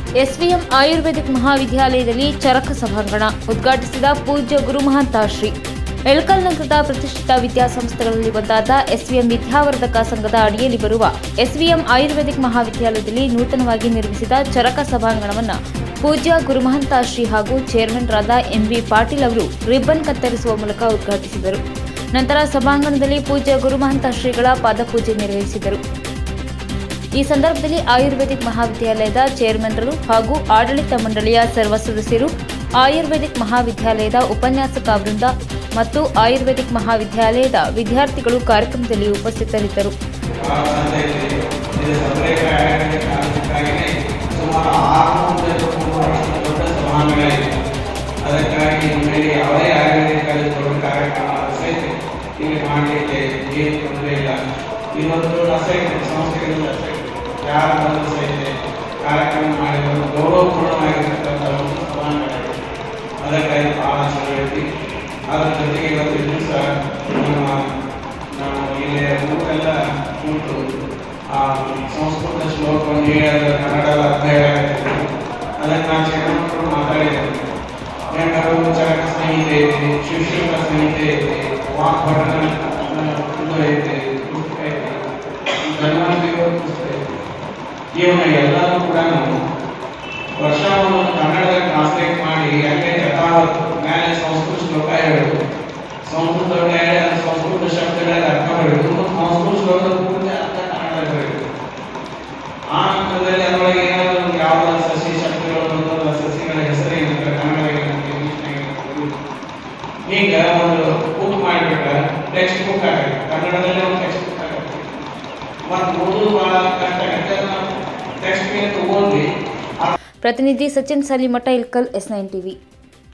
SVM Ayurvedic ಮಹಾವಿದ್ಯಾಲಯದಲ್ಲಿ ಚರಕ ಸಭಾಂಗಣ ಉದ್ಘಾಟಿಸಿದ ಪೂಜ್ಯ ಗುರು ಮಹಾಂತಾಶ್ರೀ ಎಳ್ಕಲ್ ನಗರದ ಪ್ರತಿಷ್ಠಿತ ವಿದ್ಯಾಸಂಸ್ಥೆಗಳಲ್ಲಿ ಒಂದಾದ ಎಸ್ವಿಎಂ ವಿದ್ಯಾವರ್ಧಕ ಸಂಘದ ಅಡಿಯಲ್ಲಿ ಬರುವ ಎಸ್ವಿಎಂ ಆಯುರ್ವೇದಿಕ್ ಮಹಾವಿದ್ಯಾಲಯದಲ್ಲಿ ನೂತನವಾಗಿ ನಿರ್ಮಿಸಿದ ಚರಕ ಸಭಾಂಗಣವನ್ನು ಪೂಜ್ಯ ಗುರುಮಹಂತಾಶ್ರೀ ಹಾಗೂ ಚೇರ್ಮನ್ರಾದ ಎಂಬಿ ಪಾಟೀಲ್ ಅವರು ರಿಬ್ಬನ್ ಕತ್ತರಿಸುವ ಮೂಲಕ ಉದ್ಘಾಟಿಸಿದರು ನಂತರ ಸಭಾಂಗಣದಲ್ಲಿ ಪೂಜ್ಯ ಗುರುಮಹಂತ ಶ್ರೀಗಳ ಪಾದಪೂಜೆ ನಿರ್ವಹಿಸಿದರು ಈ ಸಂದರ್ಭದಲ್ಲಿ ಆಯುರ್ವೇದಿಕ್ ಮಹಾವಿದ್ಯಾಲಯದ ಚೇರ್ಮನ್ರು ಹಾಗೂ ಆಡಳಿತ ಮಂಡಳಿಯ ಸರ್ವ ಸದಸ್ಯರು ಆಯುರ್ವೇದಿಕ್ ಮಹಾವಿದ್ಯಾಲಯದ ಉಪನ್ಯಾಸಕ ವೃಂದ ಮತ್ತು ಆಯುರ್ವೇದಿಕ್ ಮಹಾವಿದ್ಯಾಲಯದ ವಿದ್ಯಾರ್ಥಿಗಳು ಕಾರ್ಯಕ್ರಮದಲ್ಲಿ ಉಪಸ್ಥಿತರಿದ್ದರು ಇದು ಸಪರೇಟ್ ಕಾರಣಕ್ಕಾಗಿಯೇ ಸುಮಾರು ಆರುನೂರ ವರ್ಷದ ದೊಡ್ಡ ಸಮಾನಗಳಿವೆ ಅದಕ್ಕಾಗಿ ನಿಮಗೆ ಯಾವುದೇ ಆಯುರ್ವೇದಿಕ್ ಕಾಲೇಜುಗಳು ಕಾರ್ಯಕ್ರಮ ಸಹಿತ ಇಲ್ಲಿ ಮಾಡಲಿಕ್ಕೆ ಏನು ತೊಂದರೆ ಇಲ್ಲ ಇವತ್ತು ಅಸೈತೆ ಸಂಸ್ಥೆಗಳಿಂದ ಅಸೈತೆ ಯಾರು ಬಂದು ಸಹಿತ ಕಾರ್ಯಕ್ರಮ ಮಾಡಿ ಒಂದು ಗೌರವಪೂರ್ಣವಾಗಿರ್ತಕ್ಕಂಥ ಒಂದು ಸಮಾನಗಳಿವೆ ಅದಕ್ಕಾಗಿ ಬಹಳ ಚಲೋ ಐತಿ ಅದ್ರ ಜೊತೆಗೆ ಇವತ್ತು ದಿವಸ ನಮ್ಮ ನಾವು ಇಲ್ಲಿ ಊರೆಲ್ಲ ಕೂತು ಆ ಸಂಸ್ಕೃತ ಶ್ಲೋಕವನ್ನು ಹೇಳಿ ಕನ್ನಡದ ಅಧ್ಯಯನ ಆಗ್ತದೆ ಅದಕ್ಕೆ ನಾನು ಚೇತನರು ಮಾತಾಡಿದ್ದೇನೆ ಹೆಂಗಾರು ಚರಕ ಸಂಹಿತೆ ಐತಿ ಶಿವಶಿವ ಸಂಹಿತೆ ಐತಿ ವಾಕ್ಪಠಣ ಇದು ಐತಿ ಪುಸ್ತಕ ಐತಿ ಧನ್ವಂತರಿ ಪುಸ್ತಕ ಐತಿ ಇವನ್ನ ಎಲ್ಲರೂ ಕೂಡ ನಾವು ವರ್ಷ ಒಂದೊಂದು ಕನ್ನಡದಲ್ಲಿ ಟ್ರಾನ್ಸ್ಲೇಟ್ ಮಾಡಿ ಅಲ್ಲೇ ಯಥಾವತ್ ಮೇಲೆ ಸಂಸ್ಕೃತ ಶ್ಲೋಕ ಹೇಳುದು ಸಂಸ್ಕೃತ ಹೇಳಿ ಅದು ಸಂಸ್ಕೃತ ಶಬ್ದಗಳಿಗೆ ಅರ್ಥ ಬರೆಯುವುದು ಮತ್ತು ಸಂಸ್ಕೃತ ಶ್ಲೋಕದ ಪೂರ್ತಿ ಅರ್ಥ ಕನ್ನಡ ಬರೆಯುವುದು ಆ ಹಂತದಲ್ಲಿ ಅದರೊಳಗೆ ಏನಾದ್ರು ಒಂದು ಯಾವ್ದಾದ್ರು ಸಸಿ ಶಬ್ದಗಳು ಬಂದಲ್ಲ ಸಸಿಗಳ ಹೆಸರು ಏನಿದೆ ಕನ್ನಡದಲ್ಲಿ ನಮ್ಗೆ ಇಂಗ್ಲಿಷ್ನಾಗೆ ಗೊತ್ತಿಲ್ಲ. ಈಗ ಒಂದು ಬುಕ್ ಮಾಡಿಬಿಟ್ರೆ ಟೆಕ್ಸ್ಟ್ ಬುಕ್ ಆಗುತ್ತೆ ಕನ್ನಡದಲ್ಲೇ ಒಂದು ಟೆಕ್ಸ್ಟ್ ಬುಕ್ ಆಗುತ್ತೆ ಮತ್ತು ಓದೋದು ಬಹಳ ಕಷ್ಟ ಆಗುತ್ತೆ ನಾವು ಟೆಕ್ಸ್ಟ್ ಮೇಲೆ ಓದಿ ಪ್ರತಿನಿಧಿ Sachin Salimath Ilkal S nine TV